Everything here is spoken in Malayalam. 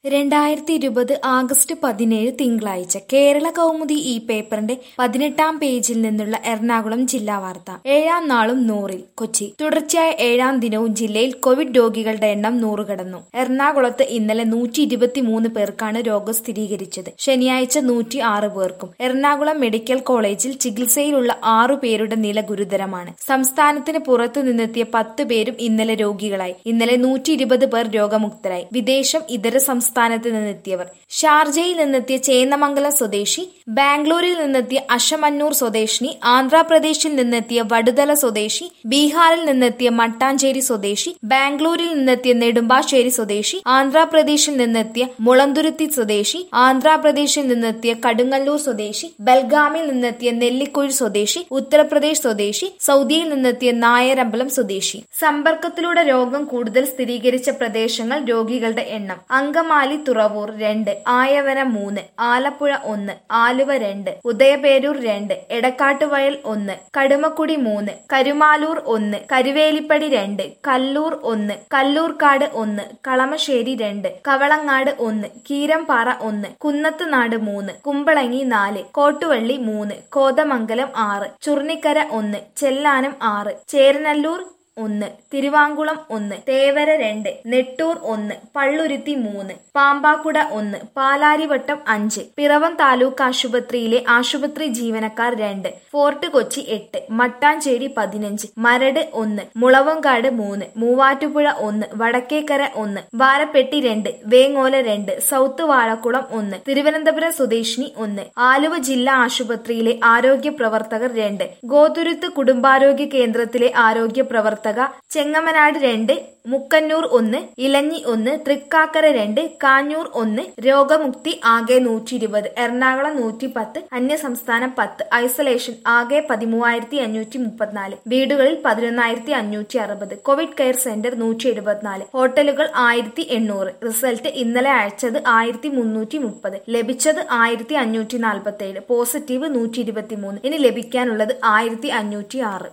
രണ്ടായിരത്തി ഇരുപത് ആഗസ്റ്റ് പതിനേഴ് തിങ്കളാഴ്ച കേരള കൗമുദി ഈ പേപ്പറിന്റെ പതിനെട്ടാം പേജിൽ നിന്നുള്ള എറണാകുളം ജില്ലാ വാർത്ത ഏഴാം നാളും നൂറിൽ കൊച്ചി തുടർച്ചയായ ഏഴാം ദിനവും ജില്ലയിൽ കോവിഡ് രോഗികളുടെ എണ്ണം നൂറ് കടന്നു എറണാകുളത്ത് ഇന്നലെ നൂറ്റി ഇരുപത്തിമൂന്ന് പേർക്കാണ് രോഗം സ്ഥിരീകരിച്ചത് ശനിയാഴ്ച നൂറ്റി ആറ് പേർക്കും എറണാകുളം മെഡിക്കൽ കോളേജിൽ ചികിത്സയിലുള്ള ആറു പേരുടെ നില ഗുരുതരമാണ് സംസ്ഥാനത്തിന് പുറത്തു നിന്നെത്തിയ പത്ത് പേരും ഇന്നലെ രോഗികളായി ഇന്നലെ നൂറ്റി ഇരുപത് പേർ രോഗമുക്തരായി വിദേശം ഇതര സംസ്ഥാനത്ത് നിന്നെത്തിയവർ ഷാർജയിൽ നിന്നെത്തിയ ചേന്നമംഗലം സ്വദേശി ബാംഗ്ലൂരിൽ നിന്നെത്തിയ അശമന്നൂർ സ്വദേശിനി ആന്ധ്രാപ്രദേശിൽ നിന്നെത്തിയ വടുതല സ്വദേശി ബീഹാറിൽ നിന്നെത്തിയ മട്ടാഞ്ചേരി സ്വദേശി ബാംഗ്ലൂരിൽ നിന്നെത്തിയ നെടുമ്പാശ്ശേരി സ്വദേശി ആന്ധ്രാപ്രദേശിൽ നിന്നെത്തിയ മുളന്തുരുത്തി സ്വദേശി ആന്ധ്രാപ്രദേശിൽ നിന്നെത്തിയ കടുങ്ങല്ലൂർ സ്വദേശി ബൽഗാമിൽ നിന്നെത്തിയ നെല്ലിക്കുഴി സ്വദേശി ഉത്തർപ്രദേശ് സ്വദേശി സൗദിയിൽ നിന്നെത്തിയ നായരമ്പലം സ്വദേശി സമ്പർക്കത്തിലൂടെ രോഗം കൂടുതൽ സ്ഥിരീകരിച്ച പ്രദേശങ്ങൾ രോഗികളുടെ എണ്ണം അങ്കമാലി തുറവൂർ രണ്ട് ആയവര മൂന്ന് ആലപ്പുഴ ഒന്ന് ആലുവ രണ്ട് ഉദയപേരൂർ രണ്ട് എടക്കാട്ടുവയൽ ഒന്ന് കടുമക്കുടി മൂന്ന് കരുമാലൂർ ഒന്ന് കരുവേലിപ്പടി രണ്ട് കല്ലൂർ ഒന്ന് കല്ലൂർക്കാട് ഒന്ന് കളമശ്ശേരി രണ്ട് കവളങ്ങാട് ഒന്ന് കീരംപാറ ഒന്ന് കുന്നത്തുനാട് മൂന്ന് കുമ്പളങ്ങി നാല് കോട്ടുവള്ളി മൂന്ന് കോതമംഗലം ആറ് ചുർണിക്കര ഒന്ന് ചെല്ലാനം ആറ് ചേരനല്ലൂർ ഒന്ന് തിരുവാങ്കുളം ഒന്ന് തേവര രണ്ട് നെട്ടൂർ ഒന്ന് പള്ളുരുത്തി മൂന്ന് പാമ്പാക്കുട ഒന്ന് പാലാരിവട്ടം അഞ്ച് പിറവം താലൂക്ക് ആശുപത്രിയിലെ ആശുപത്രി ജീവനക്കാർ രണ്ട് ഫോർട്ട് കൊച്ചി എട്ട് മട്ടാഞ്ചേരി പതിനഞ്ച് മരട് ഒന്ന് മുളവങ്കാട് മൂന്ന് മൂവാറ്റുപുഴ ഒന്ന് വടക്കേക്കര ഒന്ന് വാരപ്പെട്ടി രണ്ട് വേങ്ങോല രണ്ട് സൗത്ത് വാഴക്കുളം ഒന്ന് തിരുവനന്തപുരം സ്വദേശിനി ഒന്ന് ആലുവ ജില്ലാ ആശുപത്രിയിലെ ആരോഗ്യ പ്രവർത്തകർ രണ്ട് ഗോതുരുത്ത് കുടുംബാരോഗ്യ കേന്ദ്രത്തിലെ ആരോഗ്യ പ്രവർത്തക ചെങ്ങമനാട് രണ്ട് മുക്കന്നൂർ ഒന്ന് ഇലഞ്ഞി ഒന്ന് തൃക്കാക്കര രണ്ട് കാഞ്ഞൂർ ഒന്ന് രോഗമുക്തി ആകെ നൂറ്റി ഇരുപത് എറണാകുളം നൂറ്റി പത്ത് അന്യസംസ്ഥാനം പത്ത് ഐസൊലേഷൻ ആകെ പതിമൂവായിരത്തി അഞ്ഞൂറ്റി മുപ്പത്തിനാല് വീടുകളിൽ പതിനൊന്നായിരത്തി അഞ്ഞൂറ്റി അറുപത് കോവിഡ് കെയർ സെന്റർ നൂറ്റി എഴുപത്തിനാല് ഹോട്ടലുകൾ ആയിരത്തി എണ്ണൂറ് റിസൾട്ട് ഇന്നലെ അയച്ചത് ആയിരത്തി മുന്നൂറ്റി മുപ്പത് ലഭിച്ചത് ആയിരത്തി അഞ്ഞൂറ്റി നാൽപ്പത്തി ഏഴ് പോസിറ്റീവ് നൂറ്റി ഇരുപത്തി മൂന്ന് ഇനി ലഭിക്കാനുള്ളത് ആയിരത്തി അഞ്ഞൂറ്റി ആറ്